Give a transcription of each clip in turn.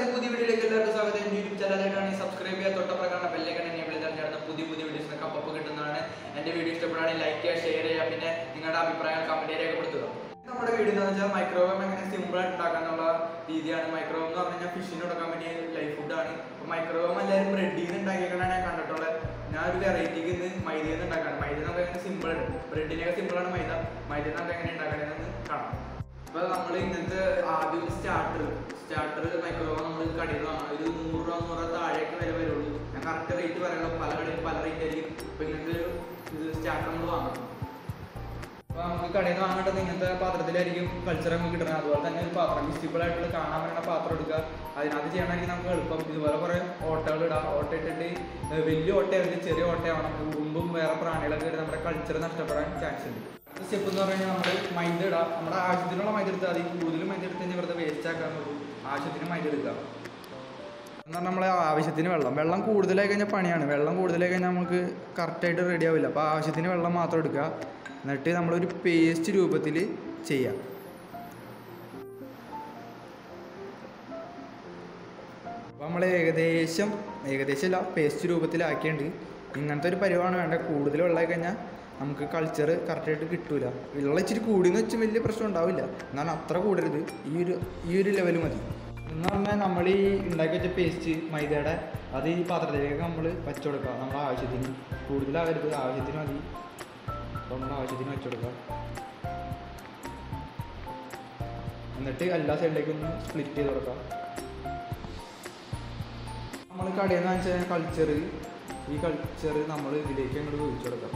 എൻ്റെ പുതിയ വീഡിയോയിലേക്ക് എല്ലാവർക്കും സ്വാഗതം എൻ്റെ യൂട്യൂബ് ചാനലായിട്ടാണ് സബ്സ്ക്രൈബ് ചെയ്യുക തൊട്ടപ്രകാരം ബെല്ലേക്കാണ് എനേബിൾ ചെയ്താൽ ചേർന്ന പുതിയ പുതിയ വീഡിയോസിനൊക്കെ അപ്പം കിട്ടുന്നതാണ് എൻ്റെ വീഡിയോ ഇഷ്ടപ്പെടുകയാണെങ്കിൽ ലൈക്ക് ചെയ്യുക ഷെയർ ചെയ്യുക പിന്നെ നിങ്ങളുടെ അഭിപ്രായങ്ങൾ കമൻറ്റ് രേഖപ്പെടുത്തുക നമ്മുടെ വീഡിയോ എന്ന് വെച്ചാൽ മൈക്രോവേവ് എങ്ങനെ സിമ്പിൾ ആയിട്ട് ഉണ്ടാക്കാനുള്ള രീതിയാണ് മൈക്രോവേവ് എന്ന് പറഞ്ഞു കഴിഞ്ഞാൽ ഫിഷിന് കൊടുക്കാൻ പറ്റിയ ലൈഫ് ഫുഡാണ് അപ്പോൾ മൈക്രോവേവ് എല്ലാവരും ബ്രെഡിൽ നിന്ന് ഉണ്ടാക്കിയേക്കാണ് ഞാൻ കണ്ടിട്ടുള്ളത് ഞാൻ ഒരു വെറൈറ്റിക്ക് ഇന്ന് മൈദയിൽ നിന്ന് ഉണ്ടാക്കാണ് മൈദ നമുക്ക് എങ്ങനെ സിമ്പിൾ ഉണ്ട് ബ്രെഡിനൊക്കെ സിമ്പിളാണ് മൈദ മൈദ നമുക്ക് എങ്ങനെ ഉണ്ടാക്കണമെന്ന് കാണാം അപ്പോൾ നമ്മൾ ഇന്നത്തെ ആദ്യം സ്റ്റാർട്ടർ സ്റ്റാർട്ടർ മൈക്രോവേവ് നമ്മൾ കടയിൽ നിന്ന് വാങ്ങാം ഒരു നൂറ് രൂപ നൂറ് രൂപ താഴേക്ക് വില വരുള്ളൂ ഞാൻ കറക്റ്റ് റേറ്റ് പറയണല്ലോ പല കടയിൽ പല റേറ്റ് ആയിരിക്കും അപ്പോൾ ഇങ്ങനത്തെ ഒരു ഇത് സ്റ്റാർട്ടർ നമ്മൾ വാങ്ങാം അപ്പോൾ നമുക്ക് കടയിൽ നിന്ന് വാങ്ങേണ്ടത് ഇങ്ങനത്തെ പാത്രത്തിലായിരിക്കും കൾച്ചർ നമുക്ക് കിട്ടുന്നത് അതുപോലെ തന്നെ ഒരു പാത്രം വിസിബിൾ ആയിട്ടുള്ള കാണാൻ പറ്റുന്ന പാത്രം എടുക്കുക അതിനകത്ത് ചെയ്യണമെങ്കിൽ നമുക്ക് എളുപ്പം ഇതുപോലെ കുറേ ഓട്ടകൾ ഇടാം ഓട്ട ഇട്ടിട്ട് ഏർ വലിയ ഓട്ടയാണെങ്കിൽ ചെറിയ ഓട്ടയാവണം ഉറുമ്പും വേറെ പ്രാണികളൊക്കെ ഇട്ട് നമ്മുടെ കൾച്ചർ നഷ്ടപ്പെടാൻ ചാൻസ് ഉണ്ട് അടുത്ത സ്റ്റെപ്പ് എന്ന് പറഞ്ഞാൽ നമ്മൾ മൈദ ഇടാം നമ്മുടെ ആവശ്യത്തിനുള്ള മൈദ എടുത്താൽ മതി കൂടുതൽ മൈദ എടുത്ത് കഴിഞ്ഞാൽ വെറുതെ വേസ്റ്റ് ആക്കാന്നുള്ളൂ ആവശ്യത്തിന് മൈദ എടുക്കുക എന്ന് പറഞ്ഞാൽ നമ്മളെ ആവശ്യത്തിന് വെള്ളം വെള്ളം കൂടുതലായി കഴിഞ്ഞാൽ പണിയാണ് വെള്ളം കൂടുതലായി കഴിഞ്ഞാൽ നമുക്ക് കറക്റ്റായിട്ട് റെഡി ആവില്ല അപ്പോൾ ആവശ്യത്തിന് വെള്ളം മാത്രം എടുക്കുക എന്നിട്ട് നമ്മളൊരു പേസ്റ്റ് രൂപത്തിൽ ചെയ്യാം അപ്പോൾ നമ്മൾ ഏകദേശം ഏകദേശം അല്ല പേസ്റ്റ് രൂപത്തിലാക്കിയുണ്ട് ഇങ്ങനത്തെ ഒരു പരിവാണ് വേണ്ട കൂടുതൽ വെള്ളമായി കഴിഞ്ഞാൽ നമുക്ക് കൾച്ചർ കറക്റ്റായിട്ട് കിട്ടൂല വെള്ളം ഇച്ചിരി കൂടിയെന്ന് വെച്ചാൽ വലിയ പ്രശ്നം ഉണ്ടാവില്ല എന്നാൽ അത്ര കൂടരുത് ഈ ഒരു ഈ ഒരു ലെവൽ മതി എന്ന് പറഞ്ഞാൽ നമ്മൾ ഈ ഉണ്ടാക്കി വെച്ച പേസ്റ്റ് മൈദയുടെ അത് ഈ പാത്രത്തിലേക്ക് നമ്മൾ വച്ചു കൊടുക്കുക നമ്മുടെ ആവശ്യത്തിന് കൂടുതലാകരുത് ആവശ്യത്തിന് മതി അപ്പോൾ നമ്മുടെ ആവശ്യത്തിന് വെച്ചു കൊടുക്കുക എന്നിട്ട് എല്ലാ സൈഡിലേക്കും ഒന്ന് സ്പ്ലിറ്റ് ചെയ്ത് കൊടുക്കാം നമ്മൾ കടയിൽ നിന്ന് വാങ്ങിച്ച കൾച്ചർ ഈ കൾച്ചർ നമ്മൾ ഇതിലേക്ക് അങ്ങോട്ട് ഒഴിച്ചു കൊടുക്കാം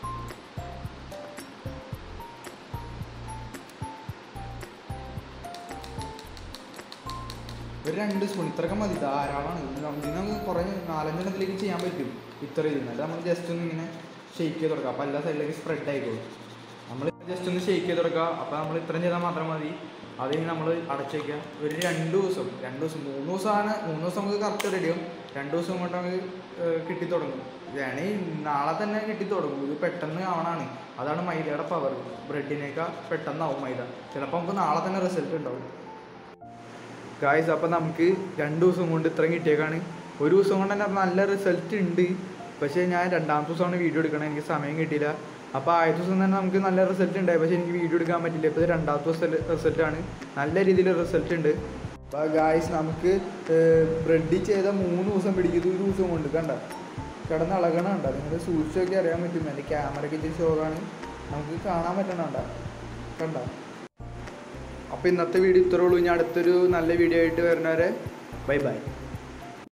ഒരു രണ്ട് സ്പൂൺ ഇത്രയൊക്കെ മതി ധാരാളമാണ് ഇത് നമുക്ക് ഇത് നമുക്ക് കുറേ നാലഞ്ചെണ്ണത്തിലേക്ക് ചെയ്യാൻ പറ്റും ഇത്ര ഇത് എന്നിട്ട് നമ്മൾ ജസ്റ്റ് ഒന്ന് ഇങ്ങനെ ഷെയ്ക്ക് ചെയ്ത് കൊടുക്കുക അപ്പോൾ എല്ലാ സൈഡിലേക്ക് സ്പ്രെഡ് ആയിക്കോളും നമ്മൾ ജസ്റ്റ് ഒന്ന് ഷെയ്ക്ക് ചെയ്ത് കൊടുക്കുക അപ്പോൾ നമ്മൾ ഇത്രയും ചെയ്താൽ മാത്രം മതി അത് കഴിഞ്ഞ് നമ്മൾ അടച്ചു വയ്ക്കുക ഒരു രണ്ട് ദിവസം രണ്ട് ദിവസം മൂന്ന് ദിവസമാണ് മൂന്ന് ദിവസം നമുക്ക് കറക്റ്റ് റെഡിയാവും രണ്ട് ദിവസം കൊണ്ട് നമുക്ക് കിട്ടി തുടങ്ങും വേണമെങ്കിൽ നാളെ തന്നെ കിട്ടി തുടങ്ങും ഇത് പെട്ടെന്ന് ആവണാണ് അതാണ് മൈദയുടെ പവർ ബ്രെഡിനേക്കാൾ പെട്ടെന്നാവും മൈദ ചിലപ്പോൾ നമുക്ക് നാളെ തന്നെ റിസൾട്ട് ഉണ്ടാവും ഗായ്സ് അപ്പം നമുക്ക് രണ്ട് ദിവസം കൊണ്ട് ഇത്രയും കിട്ടിയേക്കാണ് ഒരു ദിവസം കൊണ്ട് തന്നെ നല്ല റിസൾട്ട് ഉണ്ട് പക്ഷേ ഞാൻ രണ്ടാമത്തെ ദിവസമാണ് വീഡിയോ എടുക്കണം എനിക്ക് സമയം കിട്ടിയില്ല അപ്പോൾ ആദ്യത്തെ ദിവസം തന്നെ നമുക്ക് നല്ല റിസൾട്ട് ഉണ്ടായി പക്ഷേ എനിക്ക് വീഡിയോ എടുക്കാൻ പറ്റില്ല ഇപ്പോൾ ഇത് രണ്ടാമത്തെ ദിവസം റിസൾട്ടാണ് നല്ല രീതിയിൽ റിസൾട്ട് ഉണ്ട് അപ്പോൾ ഗായ്സ് നമുക്ക് ബ്രെഡ് ചെയ്ത മൂന്ന് ദിവസം പിടിക്കുന്നത് ഒരു ദിവസം കൊണ്ട് കണ്ട കിടന്ന് ഇളകണ കണ്ട നിങ്ങൾ സൂക്ഷിച്ചൊക്കെ അറിയാൻ പറ്റും എൻ്റെ ക്യാമറയ്ക്ക് ഇച്ചിരി ഷോറാണ് നമുക്ക് കാണാൻ പറ്റണ കണ്ട കണ്ട അപ്പോൾ ഇന്നത്തെ വീഡിയോ ഇത്രേ ഉള്ളൂ ഇനി അടുത്തൊരു നല്ല വീഡിയോ ആയിട്ട് വരുന്നവരെ ബൈ ബൈ